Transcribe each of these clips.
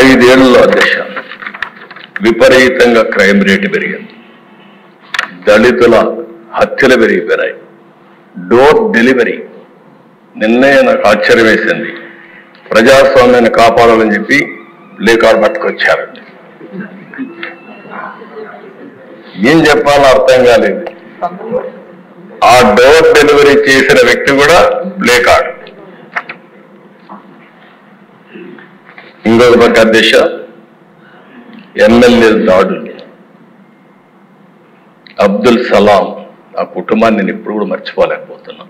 ఐదేళ్లలో అధ్యక్ష విపరీతంగా క్రైమ్ రేటు పెరిగింది దళితుల హత్యలు పెరిగిపోయినాయి డోర్ డెలివరీ నిన్నే నాకు ఆశ్చర్యం వేసింది ప్రజాస్వామ్యాన్ని కాపాడాలని చెప్పి లేకాడు పట్టుకొచ్చారు ఏం చెప్పాలో అర్థం కాలేదు ఆ డోర్ డెలివరీ చేసిన వ్యక్తి కూడా ప్లే కార్డ్ ఇంకొక పక్క దిశ ఎమ్మెల్యే దాడులు అబ్దుల్ సలాం ఆ కుటుంబాన్ని నేను ఇప్పుడు కూడా మర్చిపోలేకపోతున్నా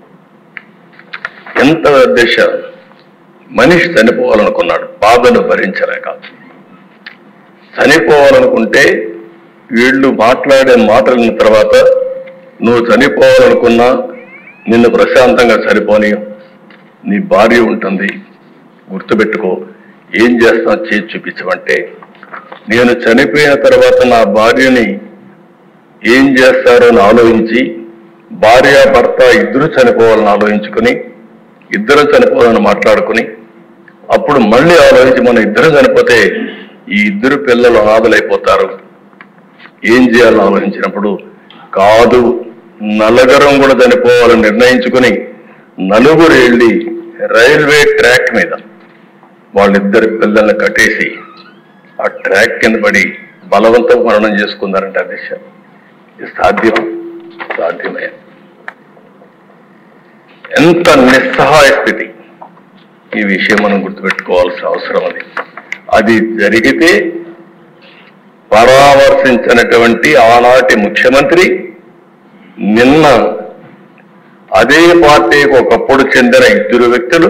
ఎంత దిశ మనిషి చనిపోవాలనుకున్నాడు బాధను భరించలేక చనిపోవాలనుకుంటే వీళ్ళు మాట్లాడే మాటల తర్వాత నువ్వు చనిపోవాలనుకున్నా నిన్ను ప్రశాంతంగా చనిపోని నీ భార్య ఉంటుంది గుర్తుపెట్టుకో ఏం చేస్తా చేసి చూపించమంటే నేను చనిపోయిన తర్వాత నా భార్యని ఏం చేస్తారో అని ఆలోచించి భార్య భర్త ఇద్దరు చనిపోవాలని ఆలోచించుకుని ఇద్దరు చనిపోవాలని మాట్లాడుకుని అప్పుడు మళ్ళీ ఆలోచించి మన ఇద్దరు చనిపోతే ఈ ఇద్దరు పిల్లలు అనాథలైపోతారు ఏం చేయాలని ఆలోచించినప్పుడు కాదు నలుగురం కూడా చనిపోవాలని నిర్ణయించుకుని నలుగురు వెళ్ళి రైల్వే ట్రాక్ మీద వాళ్ళిద్దరి పిల్లల్ని కట్టేసి ఆ ట్రాక్ కింద పడి బలవంతం మరణం చేసుకున్నారంట అధ్యక్ష ఇది సాధ్యం సాధ్యమే ఎంత నిస్సహాయ స్థితి ఈ విషయం మనం గుర్తుపెట్టుకోవాల్సిన అవసరం అది అది జరిగితే పరామర్శించినటువంటి ఆనాటి ముఖ్యమంత్రి నిన్న అదే పార్టీకి ఒకప్పుడు చెందిన ఇద్దరు వ్యక్తులు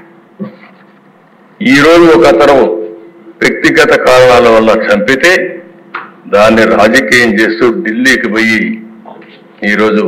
ఈ రోజు ఒక అతను వ్యక్తిగత కారణాల వల్ల చంపితే దాన్ని రాజకీయం చేస్తూ ఢిల్లీకి పోయి ఈరోజు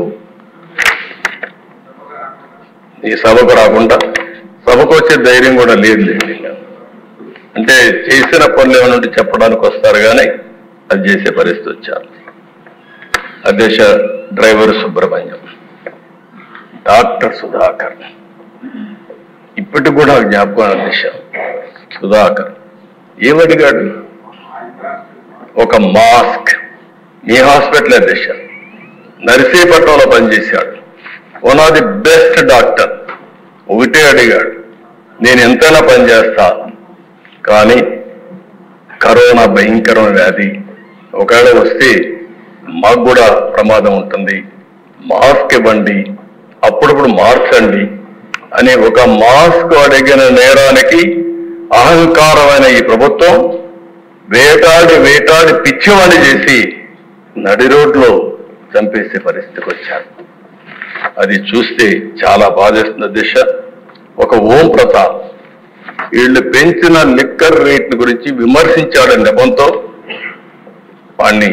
ఈ సభకు రాకుండా సభకు వచ్చే ధైర్యం కూడా లేదు అంటే చేసిన పనులు ఏమైనా ఉంటే చెప్పడానికి వస్తారు కానీ అది చేసే పరిస్థితి వచ్చారు అధ్యక్ష డ్రైవర్ సుబ్రహ్మణ్యం డాక్టర్ సుధాకర్ ఇప్పటికి కూడా జ్ఞాపకం అధ్యక్ష సుధాకర్ ఏమడిగాడు ఒక మాస్క్ మీ హాస్పిటల్ అధ్యక్ష నర్సీపట్నంలో పనిచేశాడు one of the best doctor ఒకటే అడిగాడు నేను ఎంతైనా పనిచేస్తా కానీ కరోనా భయంకరమైన వ్యాధి ఒకవేళ వస్తే మాకు కూడా ప్రమాదం ఉంటుంది మాస్క్ ఇవ్వండి అప్పుడప్పుడు మార్చండి అనే ఒక మాస్క్ అడిగిన నేరానికి అహంకారమైన ఈ ప్రభుత్వం వేటాడి వేటాడి పిచ్చివాణి చేసి నడి రోడ్లో చంపేసే పరిస్థితికి వచ్చారు అది చూస్తే చాలా బాధేస్తున్న దిశ ఒక ఓం ప్రతాప్ వీళ్ళు పెంచిన లిక్కర్ రేట్ గురించి విమర్శించాడు నెపంతో వాణ్ణి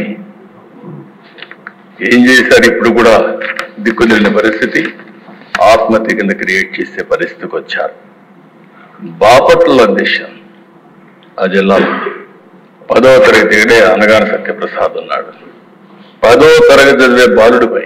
ఏం చేశారు ఇప్పుడు కూడా దిక్కులేని పరిస్థితి ఆత్మహత్య కింద క్రియేట్ చేసే పరిస్థితికి వచ్చారు బాపట్ల దిశ ఆ జిల్లాలో పదవ తరగతి ఇడే అనగాన సత్యప్రసాద్ ఉన్నాడు పదవ తరగతి చదివే బాలుడిపై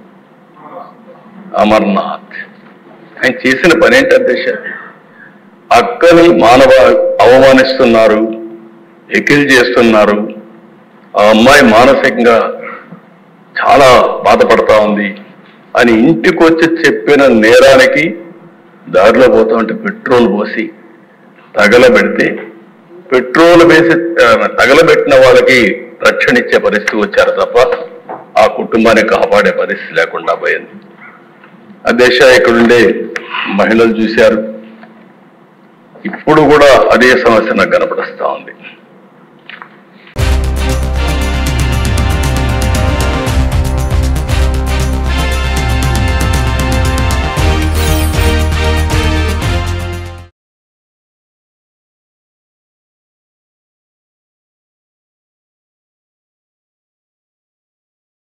అమర్నాథ్ ఆయన చేసిన పని ఏంటి అధ్యక్ష అక్కని మానవ అవమానిస్తున్నారు ఎకిల్ చేస్తున్నారు ఆ అమ్మాయి మానసికంగా చాలా బాధపడతా ఉంది అని ఇంటికి వచ్చి చెప్పిన నేరానికి దారిలో పోతా ఉంటే పెట్రోల్ పోసి తగలబెడితే పెట్రోల్ వేసి ఆ, తగలబెట్టిన వాళ్ళకి రక్షణ ఇచ్చే పరిస్థితి వచ్చారు తప్ప ఆ కుటుంబాన్ని కాపాడే పరిస్థితి లేకుండా పోయింది అధ్యక్ష ఇక్కడుండే మహిళలు చూశారు ఇప్పుడు కూడా అదే సమస్య నాకు కనపడుస్తా ఉంది